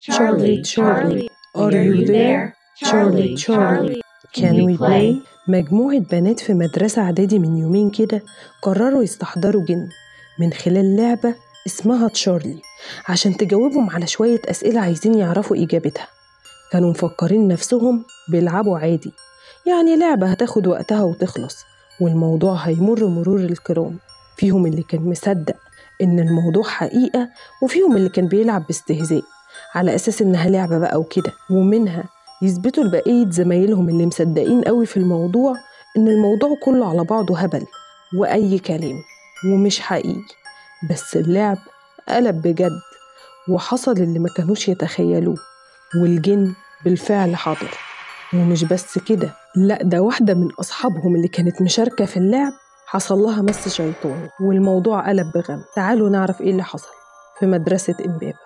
Charlie, Charlie, are you there? Charlie, Charlie, can we play? مجموعة بنات في مدرسة إعدادي من يومين كده قرروا يستحضروا جن من خلال لعبة اسمها تشارلي عشان تجاوبهم على شوية أسئلة عايزين يعرفوا إجابتها كانوا مفكرين نفسهم بيلعبوا عادي يعني لعبة هتاخد وقتها وتخلص والموضوع هيمر مرور الكرام فيهم اللي كان مصدق إن الموضوع حقيقة وفيهم اللي كان بيلعب باستهزاء على أساس إنها لعبة بقى وكده ومنها يثبتوا لبقية زمايلهم اللي مصدقين قوي في الموضوع إن الموضوع كله على بعضه هبل وأي كلام ومش حقيقي بس اللعب قلب بجد وحصل اللي ما كانوش يتخيلوه والجن بالفعل حاضر ومش بس كده لا ده واحدة من أصحابهم اللي كانت مشاركة في اللعب حصل لها مس شيطاني والموضوع قلب بغم تعالوا نعرف إيه اللي حصل في مدرسة إمبابة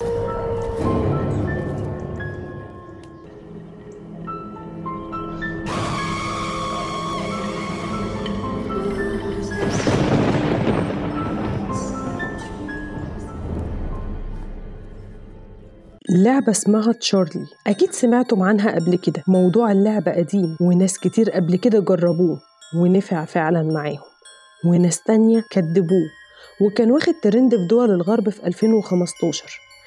لعبة اسمها تشارلي أكيد سمعتم عنها قبل كده موضوع اللعبة قديم وناس كتير قبل كده جربوه ونفع فعلا معاهم وناس تانية كدبوه وكان واخد ترند في دول الغرب في 2015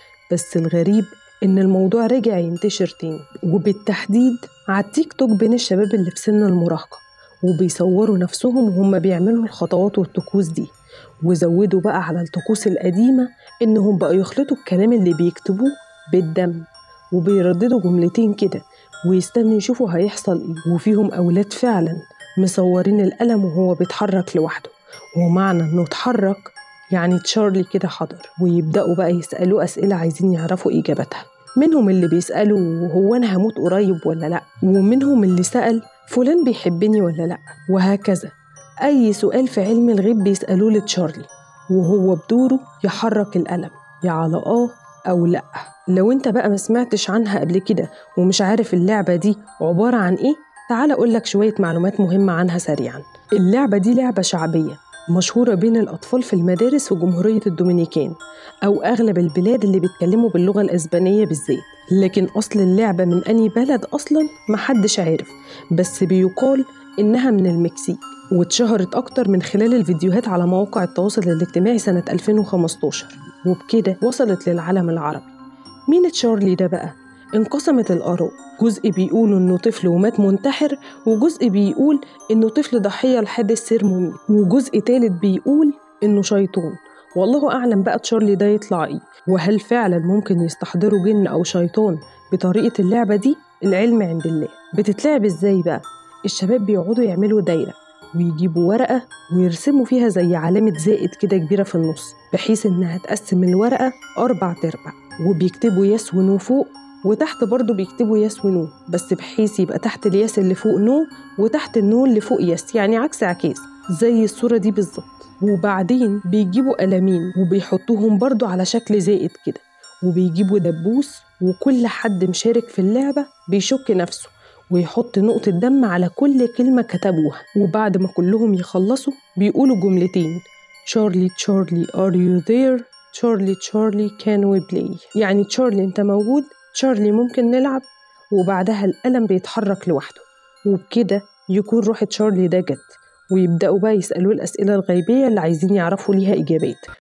بس الغريب إن الموضوع رجع ينتشر تاني وبالتحديد على التيك توك بين الشباب اللي في سن المراهقة وبيصوروا نفسهم وهم بيعملوا الخطوات والطقوس دي وزودوا بقى على الطقوس القديمة إنهم بقوا يخلطوا الكلام اللي بيكتبوه بالدم وبيرددوا جملتين كده ويستنوا يشوفوا هيحصل ايه وفيهم أولاد فعلا مصورين القلم وهو بيتحرك لوحده ومعنى إنه اتحرك يعني تشارلي كده حضر ويبدأوا بقى يسألوه أسئلة عايزين يعرفوا إجابتها منهم اللي بيسألوا هو أنا هموت قريب ولا لأ ومنهم اللي سأل فلان بيحبني ولا لأ وهكذا أي سؤال في علم الغيب بيسألوه لتشارلي وهو بدوره يحرك القلم يا على آه أو لأ لو أنت بقى ما سمعتش عنها قبل كده ومش عارف اللعبة دي عبارة عن إيه تعال أقولك شوية معلومات مهمة عنها سريعا اللعبة دي لعبة شعبية مشهورة بين الأطفال في المدارس وجمهورية الدومينيكان أو أغلب البلاد اللي بيتكلموا باللغة الأسبانية بالذات لكن أصل اللعبة من أي بلد أصلا محدش عارف بس بيقال إنها من المكسيك واتشهرت أكتر من خلال الفيديوهات على مواقع التواصل الاجتماعي سنة 2015 وبكده وصلت للعالم العربي مين تشارلي ده بقى؟ انقسمت الآراء جزء بيقول إنه طفل ومات منتحر وجزء بيقول إنه طفل ضحية لحادث سير مميت وجزء تالت بيقول إنه شيطان والله أعلم بقى تشارلي ده يطلع إيه وهل فعلا ممكن يستحضروا جن أو شيطان بطريقة اللعبة دي العلم عند الله بتتلعب إزاي بقى الشباب بيقعدوا يعملوا دايرة ويجيبوا ورقة ويرسموا فيها زي علامة زائد كده كبيرة في النص بحيث إنها تقسم الورقة أربع تربع وبيكتبوا يس ونو فوق وتحت برضه بيكتبوا يس ونو بس بحيث يبقى تحت الياس اللي فوق نو وتحت النو اللي فوق يس يعني عكس عكاس زي الصورة دي بالظبط وبعدين بيجيبوا قلمين وبيحطوهم برضه على شكل زائد كده وبيجيبوا دبوس وكل حد مشارك في اللعبة بيشك نفسه ويحط نقطة دم على كل كلمة كتبوها وبعد ما كلهم يخلصوا بيقولوا جملتين تشارلي تشارلي are you there تشارلي تشارلي can we play يعني تشارلي انت موجود تشارلي ممكن نلعب وبعدها القلم بيتحرك لوحده وبكده يكون روح تشارلي ده جت ويبدأوا بقى يسألوه الأسئلة الغيبية اللي عايزين يعرفوا ليها إجابات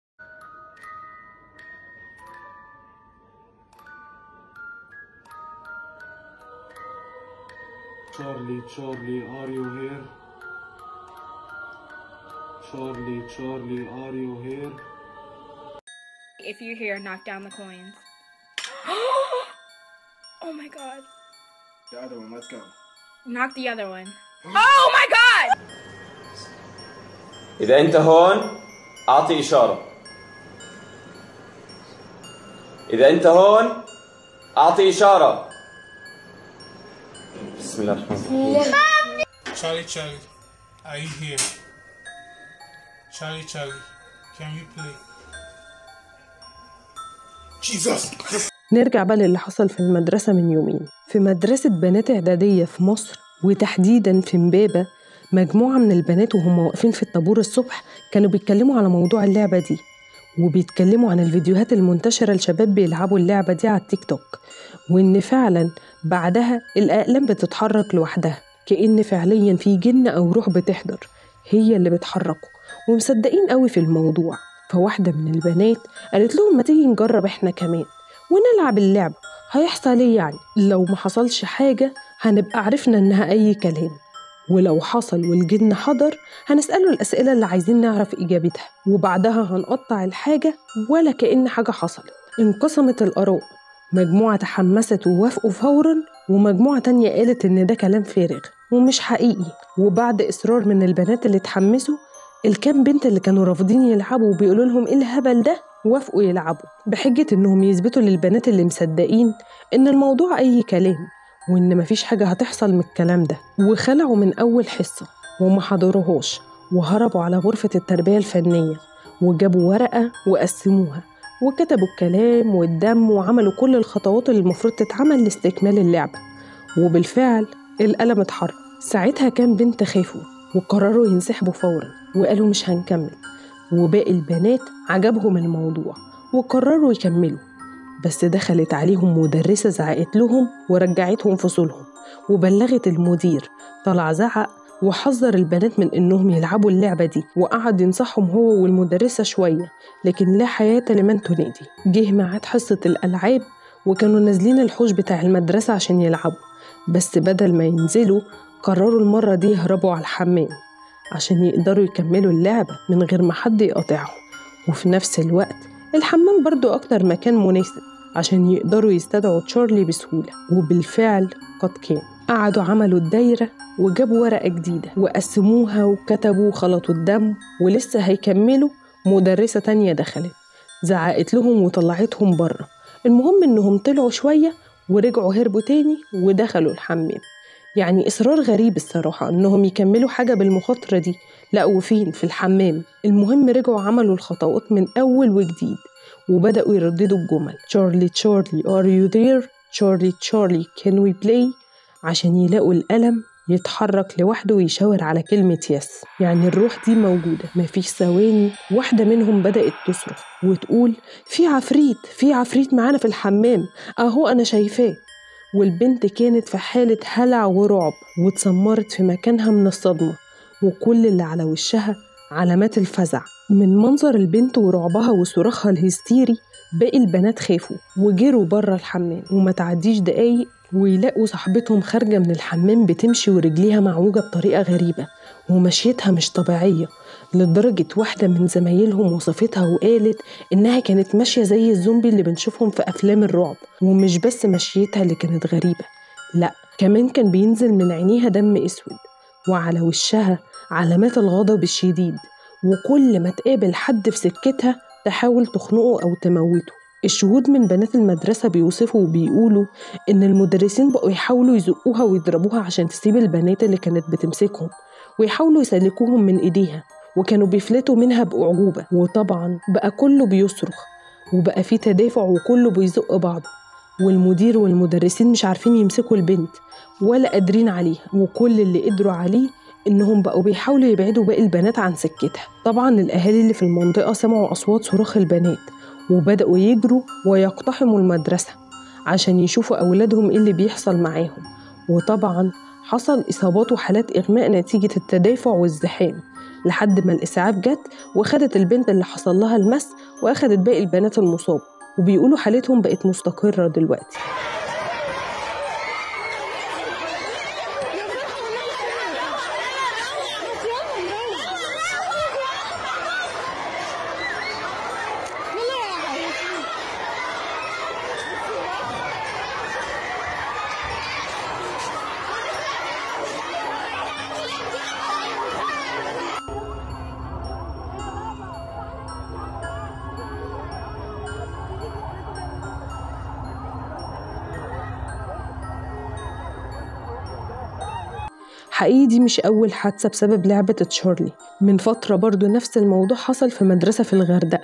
Charlie, Charlie, are you here? Charlie, Charlie, are you here? If you're here, knock down the coins. oh my god. The other one, let's go. Knock the other one. Oh my god! إذا أنت هون أعطي إشارة إذا أنت هون أعطي إشارة بسم الله الرحمن الرحيم Charlie, Charlie, are you here? Charlie, Charlie, can you play? Jesus! نرجع بقى للي حصل في المدرسة من يومين في مدرسة بنات إعدادية في مصر وتحديدا في امبابة مجموعة من البنات وهم واقفين في الطابور الصبح كانوا بيتكلموا على موضوع اللعبة دي وبيتكلموا عن الفيديوهات المنتشرة لشباب بيلعبوا اللعبة دي على التيك توك وإن فعلا بعدها الأقلام بتتحرك لوحدها كأن فعليا في جن أو روح بتحضر هي اللي بتحركه ومصدقين قوي في الموضوع فواحدة من البنات قالت لهم ما تيجي نجرب احنا كمان ونلعب اللعبة هيحصل ايه يعني لو ما حصلش حاجة هنبقى عرفنا إنها أي كلام ولو حصل والجن حضر هنسأله الأسئلة اللي عايزين نعرف إجابتها وبعدها هنقطع الحاجة ولا كأن حاجة حصلت انقسمت الآراء مجموعة تحمست ووافقوا فورا ومجموعة تانية قالت إن ده كلام فارغ ومش حقيقي وبعد إصرار من البنات اللي اتحمسوا الكام بنت اللي كانوا رافضين يلعبوا وبيقولوا لهم إيه الهبل ده وافقوا يلعبوا بحجة إنهم يثبتوا للبنات اللي مصدقين إن الموضوع أي كلام وإن مفيش حاجة هتحصل من الكلام ده وخلعوا من أول حصة وما حضروهاش وهربوا على غرفة التربية الفنية وجابوا ورقة وقسموها وكتبوا الكلام والدم وعملوا كل الخطوات اللي المفروض تتعمل لاستكمال اللعبة وبالفعل القلم اتحرك ساعتها كام بنت خافوا وقرروا ينسحبوا فورا وقالوا مش هنكمل وباقي البنات عجبهم الموضوع وقرروا يكملوا بس دخلت عليهم مدرسة زعقت لهم ورجعتهم فصولهم وبلغت المدير طلع زعق وحذر البنات من إنهم يلعبوا اللعبة دي وقعد ينصحهم هو والمدرسة شوية لكن لا حياة لمن تنادي جه ميعاد حصة الألعاب وكانوا نازلين الحوش بتاع المدرسة عشان يلعبوا بس بدل ما ينزلوا قرروا المرة دي يهربوا على الحمام عشان يقدروا يكملوا اللعبة من غير ما حد يقاطعهم وفي نفس الوقت الحمام برضو أكتر مكان مناسب عشان يقدروا يستدعوا تشارلي بسهولة وبالفعل قد كان قعدوا عملوا الدايرة وجابوا ورقة جديدة وقسموها وكتبوا وخلطوا الدم ولسه هيكملوا مدرسة تانية دخلت زعقت لهم وطلعتهم بره المهم إنهم طلعوا شوية ورجعوا هربوا تاني ودخلوا الحمام يعني إصرار غريب الصراحة إنهم يكملوا حاجة بالمخاطرة دي لا وفين في الحمام المهم رجعوا عملوا الخطوات من أول وجديد وبدأوا يرددوا الجمل تشارلي تشارلي are you there تشارلي تشارلي can we play عشان يلاقوا القلم يتحرك لوحده ويشاور على كلمة يس يعني الروح دي موجودة مفيش ثواني واحدة منهم بدأت تصرخ وتقول في عفريت في عفريت معانا في الحمام أهو أنا شايفاه والبنت كانت في حالة هلع ورعب واتسمرت في مكانها من الصدمة وكل اللي على وشها علامات الفزع من منظر البنت ورعبها وصراخها الهستيري باقي البنات خافوا وجروا بره الحمام وما تعديش دقايق ويلاقوا صاحبتهم خارجة من الحمام بتمشي ورجليها معوجة بطريقة غريبة ومشيتها مش طبيعية لدرجة واحدة من زمايلهم وصفتها وقالت إنها كانت ماشية زي الزومبي اللي بنشوفهم في أفلام الرعب ومش بس مشيتها اللي كانت غريبة لأ كمان كان بينزل من عينيها دم أسود وعلى وشها علامات الغضب الشديد وكل ما تقابل حد في سكتها تحاول تخنقه أو تموته الشهود من بنات المدرسة بيوصفوا وبيقولوا إن المدرسين بقوا يحاولوا يزقوها ويضربوها عشان تسيب البنات اللي كانت بتمسكهم ويحاولوا يسلكوهم من إيديها وكانوا بيفلتوا منها بأعجوبة وطبعا بقى كله بيصرخ وبقى في تدافع وكله بيزق بعضه والمدير والمدرسين مش عارفين يمسكوا البنت ولا قادرين عليها وكل اللي قدروا عليه إنهم بقوا بيحاولوا يبعدوا باقي البنات عن سكتها طبعا الأهالي اللي في المنطقة سمعوا أصوات صراخ البنات وبدأوا يجروا ويقتحموا المدرسة عشان يشوفوا أولادهم إيه اللي بيحصل معاهم وطبعا حصل إصابات وحالات إغماء نتيجة التدافع والزحام لحد ما الإسعاف جت وخدت البنت اللي حصل لها المس وأخدت باقي البنات المصاب وبيقولوا حالتهم بقت مستقرة دلوقتي حقيقي دي مش أول حادثة بسبب لعبة تشارلي من فترة برضو نفس الموضوع حصل في مدرسة في الغردقة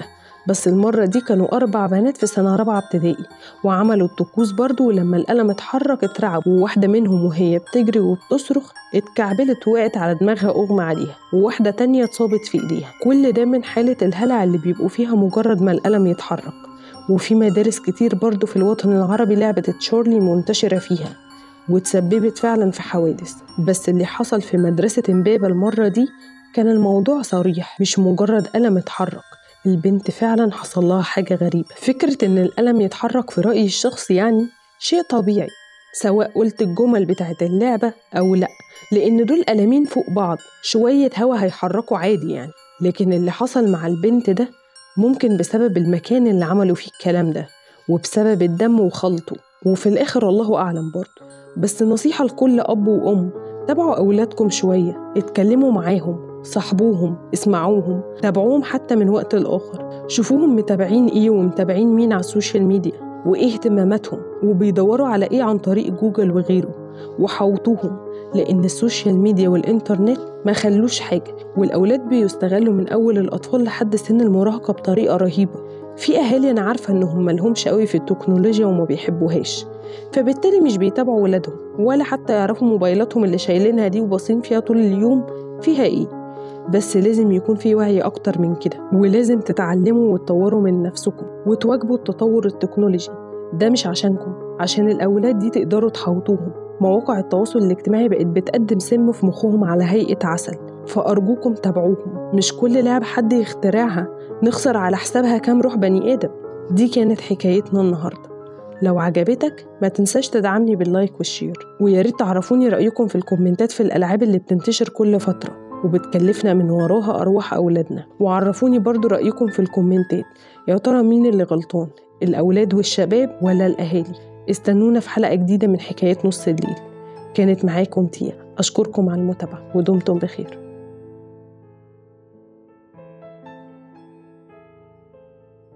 بس المرة دي كانوا أربع بنات في سنة رابعة ابتدائي وعملوا الطقوس برضو ولما القلم اتحرك اترعبوا وواحدة منهم وهي بتجري وبتصرخ اتكعبلت وقعت على دماغها أغمى عليها وواحدة تانية اتصابت في إيديها كل ده من حالة الهلع اللي بيبقوا فيها مجرد ما القلم يتحرك وفي مدارس كتير برضو في الوطن العربي لعبة تشارلي منتشرة فيها وتسببت فعلا في حوادث بس اللي حصل في مدرسة امبابة المرة دي كان الموضوع صريح مش مجرد قلم اتحرك البنت فعلا حصل لها حاجة غريبة فكرة إن القلم يتحرك في رأيي الشخصي يعني شيء طبيعي سواء قلت الجمل بتاعت اللعبة أو لأ لأن دول قلمين فوق بعض شوية هوا هيحركوا عادي يعني لكن اللي حصل مع البنت ده ممكن بسبب المكان اللي عملوا فيه الكلام ده وبسبب الدم وخلطه وفي الآخر الله أعلم برضه بس نصيحة لكل أب وأم تابعوا أولادكم شوية اتكلموا معاهم صاحبوهم اسمعوهم تابعوهم حتى من وقت لآخر شوفوهم متابعين إيه ومتابعين مين على السوشيال ميديا وإيه اهتماماتهم وبيدوروا على إيه عن طريق جوجل وغيره وحوطوهم لأن السوشيال ميديا والإنترنت ما خلوش حاجة والأولاد بيستغلوا من أول الأطفال لحد سن المراهقة بطريقة رهيبة في أهالي أنا عارفة إنهم ملهمش قوي في التكنولوجيا وما بيحبوهاش فبالتالي مش بيتابعوا ولادهم ولا حتى يعرفوا موبايلاتهم اللي شايلينها دي وباصين فيها طول اليوم فيها ايه بس لازم يكون في وعي أكتر من كده ولازم تتعلموا وتطوروا من نفسكم وتواجبوا التطور التكنولوجي ده مش عشانكم عشان الأولاد دي تقدروا تحوطوهم مواقع التواصل الاجتماعي بقت بتقدم سم في مخهم على هيئة عسل فأرجوكم تابعوهم مش كل لعبة حد يخترعها نخسر على حسابها كام روح بني آدم دي كانت حكايتنا النهارده لو عجبتك ما تنساش تدعمني باللايك والشير ويا ريت تعرفوني رأيكم في الكومنتات في الألعاب اللي بتنتشر كل فترة وبتكلفنا من وراها أرواح أولادنا وعرفوني برضو رأيكم في الكومنتات يا ترى مين اللي غلطان الأولاد والشباب ولا الأهالي استنونا في حلقة جديدة من حكايات نص الليل كانت معاكم تيا أشكركم على المتابعة ودمتم بخير